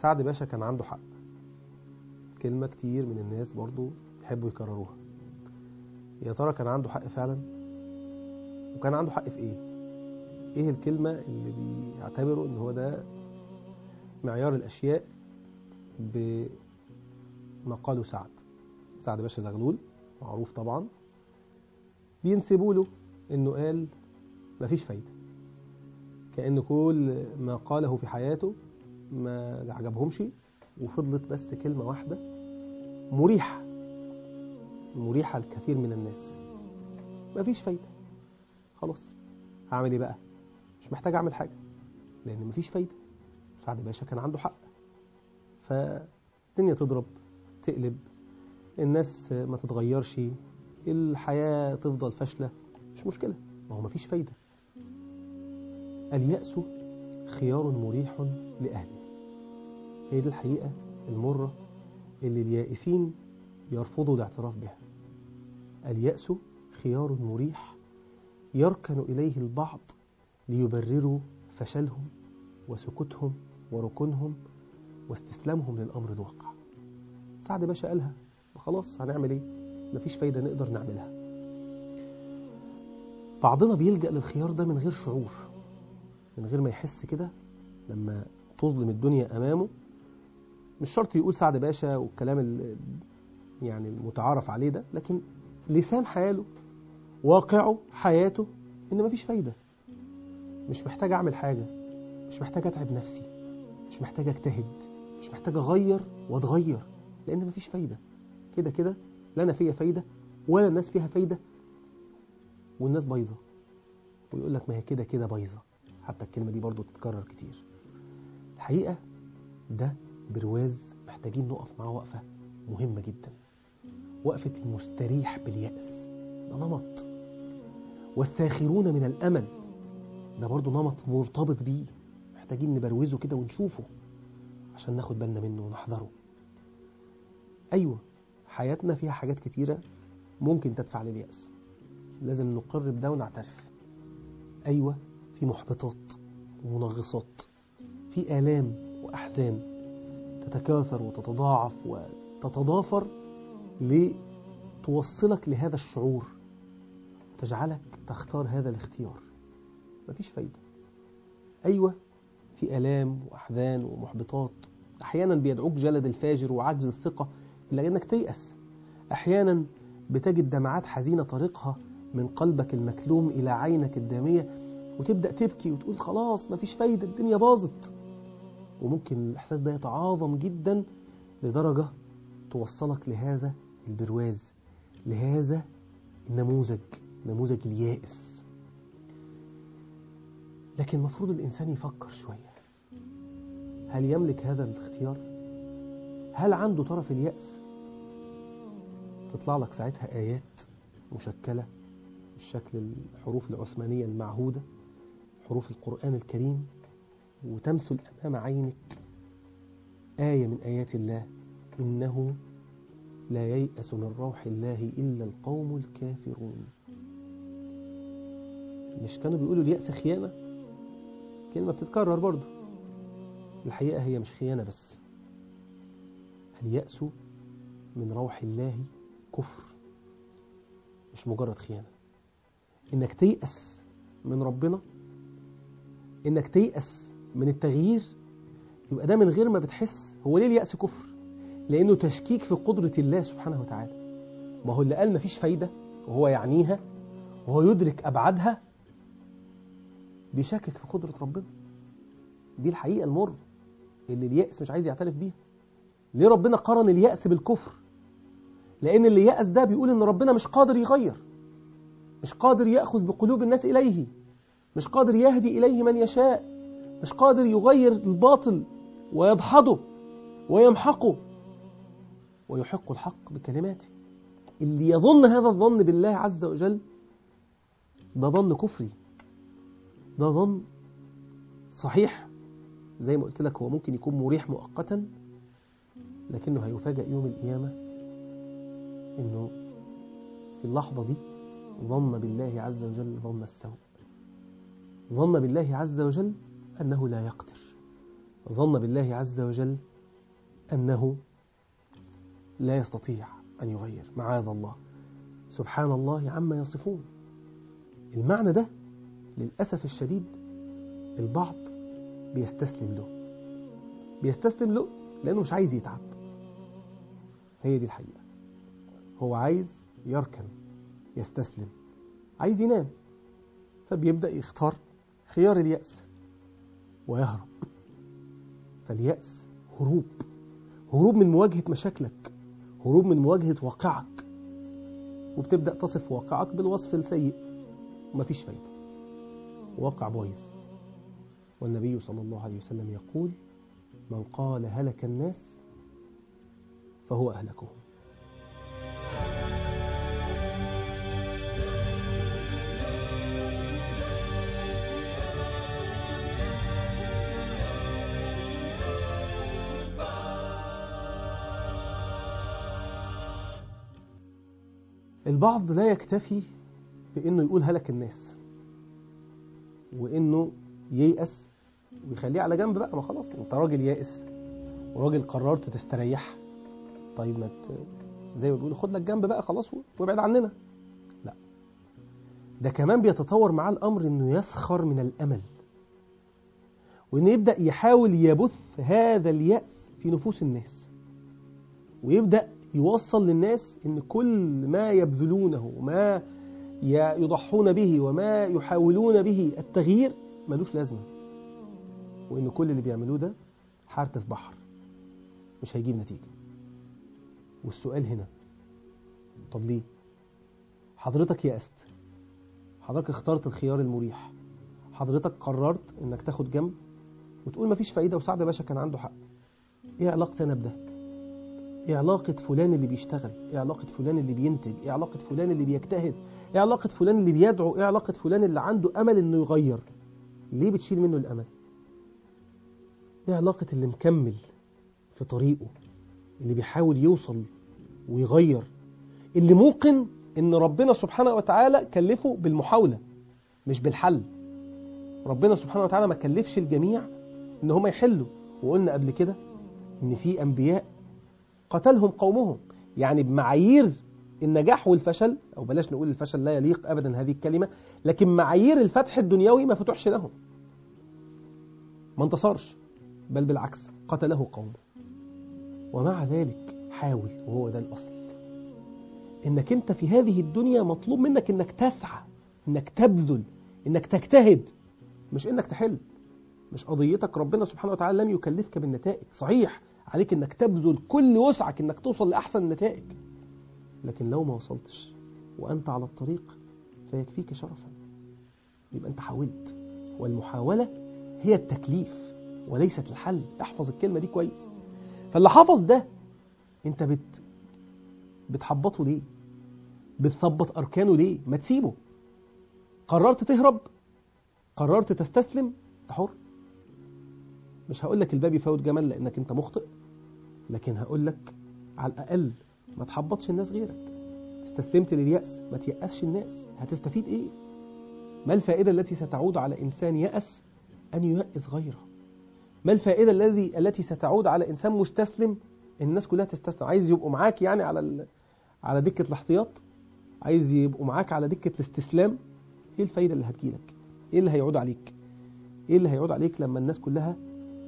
سعد باشا كان عنده حق كلمة كتير من الناس برضو يحبوا يكرروها يا ترى كان عنده حق فعلا وكان عنده حق في ايه ايه الكلمة اللي بيعتبروا ان هو ده معيار الاشياء بما قاله سعد سعد باشا زغلول معروف طبعا بينسبوا له انه قال مفيش فايدة كأن كل ما قاله في حياته ما عجبهمش وفضلت بس كلمة واحدة مريحة مريحة لكثير من الناس مفيش فايدة خلاص هعمل ايه بقى مش محتاج اعمل حاجة لان مفيش فايدة سعد باشا كان عنده حق فالدنيا تضرب تقلب الناس ما تتغيرش الحياة تفضل فاشلة مش مشكلة ما هو مفيش فايدة اليأس خيار مريح لأهله هي دي الحقيقة المرة اللي اليائسين يرفضوا الاعتراف بها اليأس خيار مريح يركن إليه البعض ليبرروا فشلهم وسكوتهم وركونهم واستسلامهم للأمر الواقع سعد باشا قالها خلاص هنعمل ايه مفيش فايدة نقدر نعملها بعضنا بيلجأ للخيار ده من غير شعور من غير ما يحس كده لما تظلم الدنيا أمامه مش شرط يقول سعد باشا والكلام ال- يعني المتعارف عليه ده لكن لسان حاله واقعه حياته إن مفيش فايدة مش محتاج أعمل حاجة مش محتاج أتعب نفسي مش محتاج أجتهد مش محتاج أغير وأتغير لأن مفيش فايدة كده كده لا أنا فيا فايدة ولا الناس فيها فايدة والناس بايظة ويقول لك ما هي كده كده بايظة حتى الكلمة دي برضو تتكرر كتير الحقيقة ده برواز محتاجين نقف معاه وقفة مهمة جدا وقفة المستريح باليأس ده نمط والساخرون من الأمل ده برضو نمط مرتبط بيه محتاجين نبروزه كده ونشوفه عشان ناخد بالنا منه ونحذره أيوة حياتنا فيها حاجات كتيرة ممكن تدفع لليأس لازم نقر بده ونعترف أيوة في محبطات ومنغصات في آلام وأحزان تتكاثر وتتضاعف وتتضافر لتوصلك لهذا الشعور تجعلك تختار هذا الاختيار مفيش فايدة أيوة في آلام وأحزان ومحبطات أحيانا بيدعوك جلد الفاجر وعجز الثقة إلا أنك تيأس أحيانا بتجد دمعات حزينة طريقها من قلبك المكلوم إلى عينك الدامية وتبدأ تبكي وتقول خلاص مفيش فايدة الدنيا باظت وممكن الإحساس ده يتعاظم جدا لدرجة توصلك لهذا البرواز لهذا النموذج نموذج اليائس لكن المفروض الإنسان يفكر شوية هل يملك هذا الاختيار؟ هل عنده طرف اليأس؟ تطلع لك ساعتها آيات مشكلة بالشكل الحروف العثمانية المعهودة حروف القرآن الكريم وتمثل أمام عينك آية من آيات الله إنه لا ييأس من روح الله إلا القوم الكافرون مش كانوا بيقولوا اليأس خيانة كلمة بتتكرر برضو الحقيقة هي مش خيانة بس اليأس من روح الله كفر مش مجرد خيانة إنك تيأس من ربنا إنك تيأس من التغيير يبقى ده من غير ما بتحس هو ليه اليأس كفر لأنه تشكيك في قدرة الله سبحانه وتعالى ما هو اللي قال مفيش فايدة وهو يعنيها وهو يدرك أبعادها بيشكك في قدرة ربنا دي الحقيقة المر اللي اليأس مش عايز يعترف بيها ليه ربنا قرن اليأس بالكفر لأن اللي يأس ده بيقول إن ربنا مش قادر يغير مش قادر يأخذ بقلوب الناس إليه مش قادر يهدي إليه من يشاء مش قادر يغير الباطل ويدحضه ويمحقه ويحق الحق بكلماته اللي يظن هذا الظن بالله عز وجل ده ظن كفري ده ظن صحيح زي ما قلت لك هو ممكن يكون مريح مؤقتا لكنه هيفاجأ يوم القيامة انه في اللحظة دي ظن بالله عز وجل ظن السوء ظن بالله عز وجل أنه لا يقدر ظن بالله عز وجل أنه لا يستطيع أن يغير معاذ الله سبحان الله عما يصفون المعنى ده للأسف الشديد البعض بيستسلم له بيستسلم له لأنه مش عايز يتعب هي دي الحقيقة هو عايز يركن يستسلم عايز ينام فبيبدأ يختار خيار اليأس ويهرب فاليأس هروب هروب من مواجهة مشاكلك هروب من مواجهة واقعك وبتبدأ تصف واقعك بالوصف السيء ومفيش فايدة واقع بايظ والنبي صلى الله عليه وسلم يقول من قال هلك الناس فهو أهلكهم البعض لا يكتفي بأنه يقول هلك الناس وأنه ييأس ويخليه على جنب بقى ما خلاص انت راجل يائس وراجل قررت تستريح طيب ما ت... زي ما بيقولوا خد لك جنب بقى خلاص وابعد عننا لا ده كمان بيتطور معاه الامر انه يسخر من الامل وانه يبدا يحاول يبث هذا الياس في نفوس الناس ويبدا يوصل للناس ان كل ما يبذلونه وما يضحون به وما يحاولون به التغيير ملوش لازمه وان كل اللي بيعملوه ده حارة في بحر مش هيجيب نتيجة والسؤال هنا طب ليه حضرتك يأست حضرتك اخترت الخيار المريح حضرتك قررت انك تاخد جنب وتقول مفيش فايدة وسعد باشا كان عنده حق ايه علاقتي انا بده ايه علاقة فلان اللي بيشتغل ايه علاقة فلان اللي بينتج ايه علاقة فلان اللي بيجتهد ايه علاقة فلان اللي بيدعو ايه علاقة فلان اللي عنده امل انه يغير ليه بتشيل منه الامل ايه علاقة اللي مكمل في طريقه اللي بيحاول يوصل ويغير اللي موقن ان ربنا سبحانه وتعالى كلفه بالمحاولة مش بالحل ربنا سبحانه وتعالى ما كلفش الجميع ان هم يحلوا وقلنا قبل كده ان في انبياء قتلهم قومهم يعني بمعايير النجاح والفشل او بلاش نقول الفشل لا يليق ابدا هذه الكلمة لكن معايير الفتح الدنيوي ما فتحش لهم ما انتصرش بل بالعكس قتله قومه ومع ذلك حاول وهو ده الأصل إنك أنت في هذه الدنيا مطلوب منك إنك تسعى إنك تبذل إنك تجتهد مش إنك تحل مش قضيتك ربنا سبحانه وتعالى لم يكلفك بالنتائج صحيح عليك إنك تبذل كل وسعك إنك توصل لأحسن النتائج لكن لو ما وصلتش وأنت على الطريق فيكفيك شرفا يبقى أنت حاولت والمحاولة هي التكليف وليست الحل احفظ الكلمة دي كويس فاللي حفظ ده انت بت بتحبطه ليه بتثبط اركانه ليه ما تسيبه قررت تهرب قررت تستسلم انت حر مش هقول لك الباب يفوت جمل لانك انت مخطئ لكن هقول لك على الاقل ما تحبطش الناس غيرك استسلمت لليأس ما تيأسش الناس هتستفيد ايه ما الفائدة التي ستعود على إنسان يأس أن ييأس غيره ما الفائدة الذي التي ستعود على إنسان مستسلم إن الناس كلها تستسلم عايز يبقوا معاك يعني على ال... على دكة الاحتياط عايز يبقوا معاك على دكة الاستسلام إيه الفائدة اللي هتجيلك إيه اللي هيعود عليك إيه اللي هيعود عليك لما الناس كلها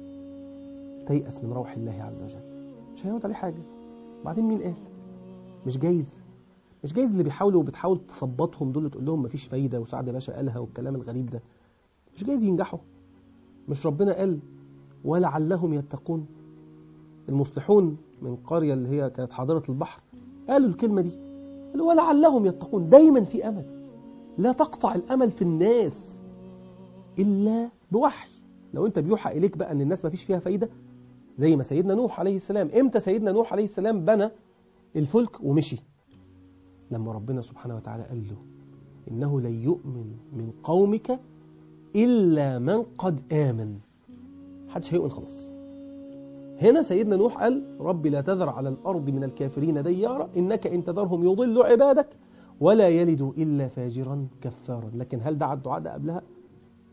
تيأس من روح الله عز وجل مش هيعود عليه حاجة بعدين مين قال مش جايز مش جايز اللي بيحاولوا وبتحاول تثبطهم دول تقول لهم مفيش فايدة وسعد باشا قالها والكلام الغريب ده مش جايز ينجحوا مش ربنا قال ولعلهم يتقون المصلحون من قرية اللي هي كانت حاضرة البحر قالوا الكلمة دي قالوا ولعلهم يتقون دايما في أمل لا تقطع الأمل في الناس إلا بوحي لو أنت بيوحى إليك بقى أن الناس ما فيش فيها فايدة زي ما سيدنا نوح عليه السلام إمتى سيدنا نوح عليه السلام بنى الفلك ومشي لما ربنا سبحانه وتعالى قال له إنه لن يؤمن من قومك إلا من قد آمن محدش هيؤمن خلاص هنا سيدنا نوح قال رب لا تذر على الأرض من الكافرين ديارا إنك إن تذرهم يضلوا عبادك ولا يلدوا إلا فاجرا كفارا لكن هل دعا الدعاء ده قبلها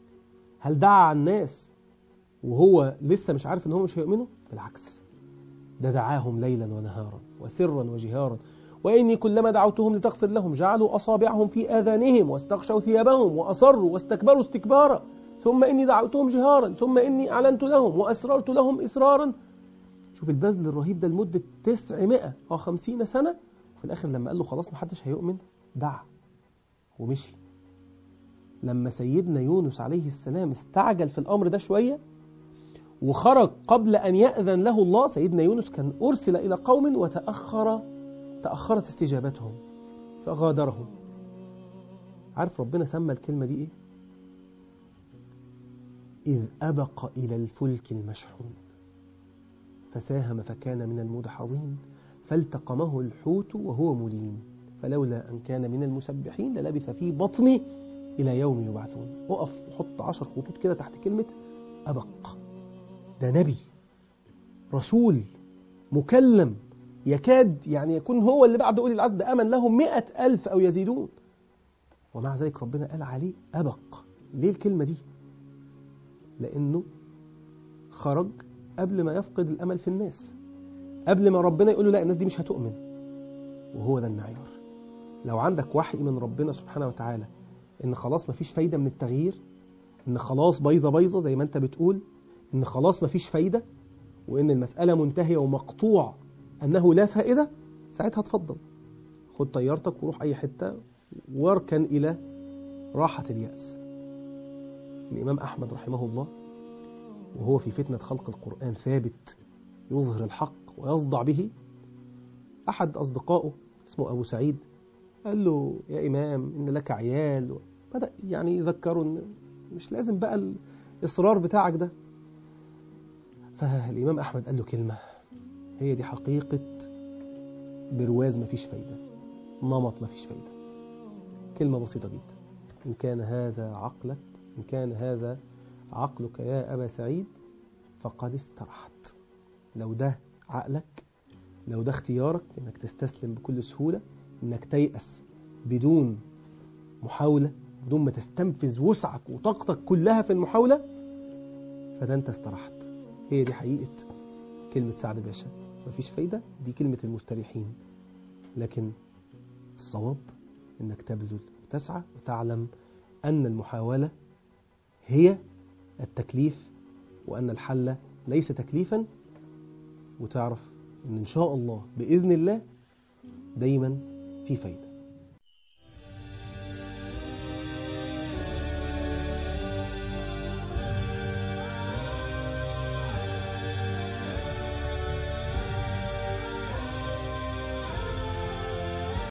هل دعا على الناس وهو لسه مش عارف ان هم مش هيؤمنوا بالعكس ده دعاهم ليلا ونهارا وسرا وجهارا وإني كلما دعوتهم لتغفر لهم جعلوا أصابعهم في آذانهم واستغشوا ثيابهم وأصروا واستكبروا استكبارا ثم إني دعوتهم جهارا ثم إني أعلنت لهم وأسررت لهم إسرارا شوف البذل الرهيب ده لمدة 950 سنة وفي الآخر لما قال له خلاص محدش هيؤمن دعا ومشي لما سيدنا يونس عليه السلام استعجل في الأمر ده شوية وخرج قبل أن يأذن له الله سيدنا يونس كان أرسل إلى قوم وتأخر تأخرت استجابتهم فغادرهم عارف ربنا سمى الكلمة دي إيه؟ إذ أبق إلى الفلك المشحون فساهم فكان من المدحضين فالتقمه الحوت وهو مليم فلولا أن كان من المسبحين للبث في بطنه إلى يوم يبعثون وقف وحط عشر خطوط كده تحت كلمة أبق ده نبي رسول مكلم يكاد يعني يكون هو اللي بعد أولي العزم ده أمن لهم مئة ألف أو يزيدون ومع ذلك ربنا قال عليه أبق ليه الكلمة دي لأنه خرج قبل ما يفقد الأمل في الناس قبل ما ربنا يقول له لا الناس دي مش هتؤمن وهو ده المعيار لو عندك وحي من ربنا سبحانه وتعالى ان خلاص مفيش فايدة من التغيير ان خلاص بايظة بايظة زي ما انت بتقول ان خلاص مفيش فايدة وان المسألة منتهية ومقطوع انه لا فائدة ساعتها تفضل خد طيارتك وروح اي حتة واركن الى راحة اليأس الامام احمد رحمه الله وهو في فتنة خلق القرآن ثابت يظهر الحق ويصدع به أحد أصدقائه اسمه أبو سعيد قال له يا إمام إن لك عيال بدأ يعني يذكره إن مش لازم بقى الإصرار بتاعك ده فالإمام أحمد قال له كلمة هي دي حقيقة برواز مفيش فايدة نمط مفيش فايدة كلمة بسيطة جدا إن كان هذا عقلك إن كان هذا عقلك يا أبا سعيد فقد استرحت لو ده عقلك لو ده اختيارك انك تستسلم بكل سهولة انك تيأس بدون محاولة بدون ما تستنفذ وسعك وطاقتك كلها في المحاولة فده انت استرحت هي دي حقيقة كلمة سعد باشا مفيش فايدة دي كلمة المستريحين لكن الصواب انك تبذل وتسعى وتعلم ان المحاولة هي التكليف وأن الحل ليس تكليفا وتعرف أن إن شاء الله بإذن الله دايما في فايدة